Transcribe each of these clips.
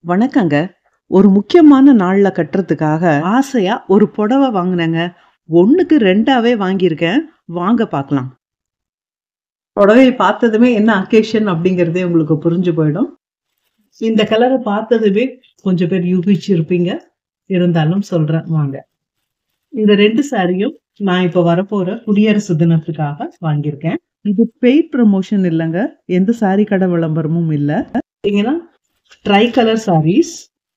வணக்கங்க ஒரு முக்கியமான நாள்ல கட்டுறதுக்காக ஆசையா ஒரு புடவை வாங்கினேங்க ஒண்ணுக்கு ரெண்டாவே வாங்கியிருக்கேன் வாங்க பார்க்கலாம் புடவையை பார்த்ததுமே என்ன அக்கேஷன் அப்படிங்கிறதே உங்களுக்கு புரிஞ்சு போயிடும் இந்த கலரை பார்த்ததுமே கொஞ்சம் பேர் யூகிச்சு இருப்பீங்க இருந்தாலும் சொல்றேன் வாங்க இந்த ரெண்டு சாரியும் நான் இப்ப வரப்போற குடியரசு தினத்துக்காக வாங்கியிருக்கேன் இது பெய்ட் ப்ரமோஷன் இல்லைங்க எந்த சாரி கடை விளம்பரமும் இல்லை பார்த்தீங்கன்னா ட்ரை கலர் சாரீஸ்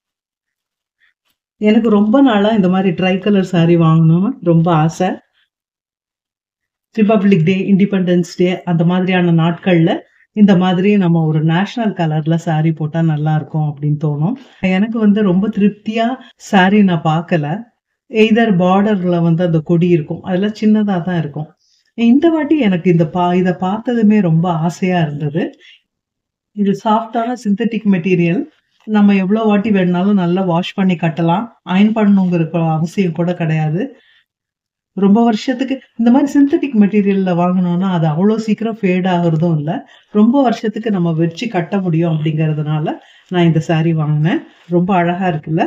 எனக்கு ரொம்ப நாளா இந்த மாதிரி ட்ரை கலர் சாரி வாங்கணும்னு ரொம்ப ஆசை ரிபப்ளிக் டே இண்டிபெண்டன்ஸ் டே அந்த மாதிரியான நாட்கள்ல இந்த மாதிரி நம்ம ஒரு நேஷனல் கலர்ல saree போட்டா நல்லா இருக்கும் அப்படின்னு தோணும் எனக்கு வந்து ரொம்ப திருப்தியா saree நான் பார்க்கல எய்தர் பார்டர்ல வந்து அந்த கொடி இருக்கும் அதெல்லாம் சின்னதா தான் இருக்கும் இந்த வாட்டி எனக்கு இந்த பா இதை பார்த்ததுமே ரொம்ப ஆசையா இருந்தது இது சாஃப்டான சிந்தட்டிக் மெட்டீரியல் நம்ம எவ்வளோ வாட்டி வேணுனாலும் நல்லா வாஷ் பண்ணி கட்டலாம் அயன் பண்ணணுங்கிற கொ- அவசியம் கூட கிடையாது ரொம்ப வருஷத்துக்கு இந்த மாதிரி சிந்தட்டிக் மெட்டீரியல்ல வாங்கினோம்னா அது அவ்வளோ சீக்கிரம் ஃபேட் ஆகுறதும் இல்லை ரொம்ப வருஷத்துக்கு நம்ம வச்சு கட்ட முடியும் அப்படிங்கிறதுனால நான் இந்த saree வாங்கினேன் ரொம்ப அழகா இருக்குல்ல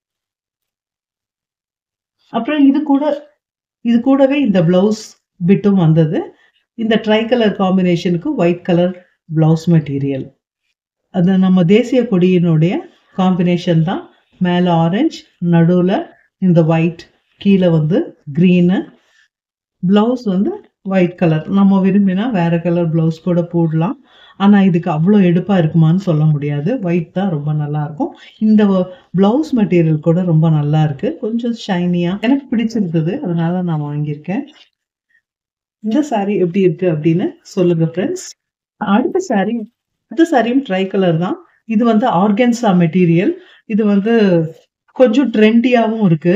அப்புறம் இது கூட இது கூடவே இந்த பிளவுஸ் பிட்டும் வந்தது இந்த ட்ரை கலர் காம்பினேஷனுக்கு ஒயிட் கலர் பிளவுஸ் மெட்டீரியல் அது நம்ம தேசிய கொடியினுடைய காம்பினேஷன் தான் மேலே ஆரஞ்சு நடுவில் இந்த ஒயிட் கீழே வந்து க்ரீனு ப்ளவுஸ் வந்து ஒயிட் கலர் நம்ம விரும்பினா வேற கலர் ப்ளவுஸ் கூட போடலாம் ஆனால் இதுக்கு அவ்வளோ எடுப்பாக இருக்குமான்னு சொல்ல முடியாது ஒயிட் தான் ரொம்ப நல்லா இருக்கும் இந்த ப்ளவுஸ் மெட்டீரியல் கூட ரொம்ப நல்லா இருக்கு கொஞ்சம் ஷைனியாக எனக்கு பிடிச்சிருந்தது அதனால நான் வாங்கியிருக்கேன் இந்த saree எப்படி இருக்கு அப்படின்னு சொல்லுங்க ஃப்ரெண்ட்ஸ் அடுத்த saree அடுத்த சாரியும் ட்ரை கலர் தான் இது வந்து ஆர்கன்சா மெட்டீரியல் இது வந்து கொஞ்சம் ட்ரெண்டியாவும் இருக்கு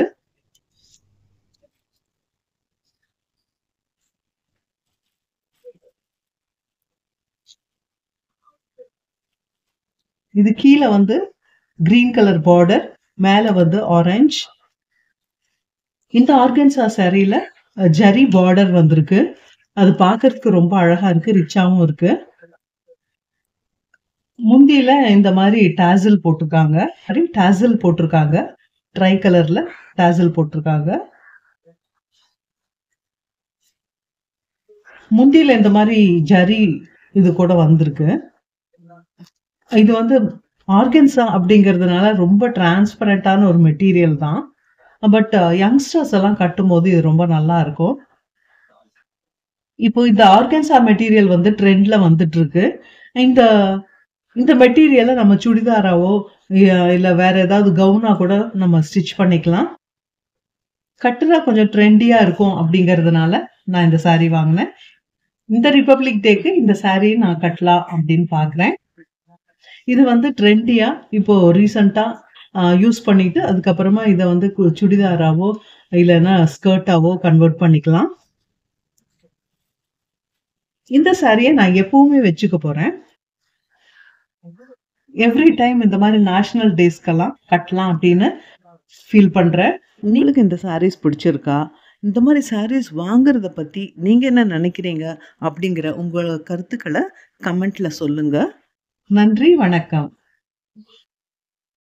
இது கீழே வந்து கிரீன் கலர் பார்டர் மேல வந்து ஆரஞ்சு இந்த ஆர்கன்சா சாரியில ஜரி பார்டர் வந்திருக்கு அது பார்க்கிறதுக்கு ரொம்ப அழகா இருக்கு ரிச்சாவும் இருக்கு முந்தியில இந்த மாதிரி டாசில் போட்டிருக்காங்க டாசில் போட்டிருக்காங்க ட்ரை கலர்ல டாசில் போட்டிருக்காங்க முந்தியில இந்த மாதிரி ஜரி இது கூட வந்திருக்கு இது வந்து ஆர்கன்ஸா அப்படிங்கிறதுனால ரொம்ப டிரான்ஸ்பரண்டான ஒரு மெட்டீரியல் தான் பட் யங்ஸ்டர்ஸ் எல்லாம் கட்டும்போது இது ரொம்ப நல்லா இருக்கும் இப்போ இந்த ஆர்கன்ஸா மெட்டீரியல் வந்து ட்ரெண்ட்ல வந்துட்டு இருக்கு இந்த இந்த மெட்டீரியலை நம்ம சுடிதாராவோ இ- இல்ல வேற ஏதாவது கவுனா கூட நம்ம ஸ்டிச் பண்ணிக்கலாம் கட்டுறா கொஞ்சம் ட்ரெண்டியா இருக்கும் அப்படிங்கறதுனால நான் இந்த saree வாங்கினேன் இந்த ரிபப்ளிக் டேக்கு இந்த saree நான் கட்டலாம் அப்படின்னு பாக்குறேன் இது வந்து ட்ரெண்டியா இப்போ ரீசண்டா யூஸ் பண்ணிட்டு அதுக்கப்புறமா இதை வந்து கு- சுடிதாராவோ இல்லைன்னா ஸ்கர்ட்டாவோ கன்வெர்ட் பண்ணிக்கலாம் இந்த சாரியை நான் எப்பவுமே வச்சுக்க போறேன் எவ்ரி டைம் இந்த மாதிரி நேஷனல் டேஸ்க்கெல்லாம் கட்டலாம் அப்படின்னு ஃபீல் பண்றேன் உங்களுக்கு இந்த சாரீஸ் பிடிச்சிருக்கா இந்த மாதிரி சாரீஸ் வாங்குறத பத்தி நீங்க என்ன நினைக்கிறீங்க அப்படிங்கிற உங்களோட கருத்துக்களை கமெண்ட்ல சொல்லுங்க நன்றி வணக்கம்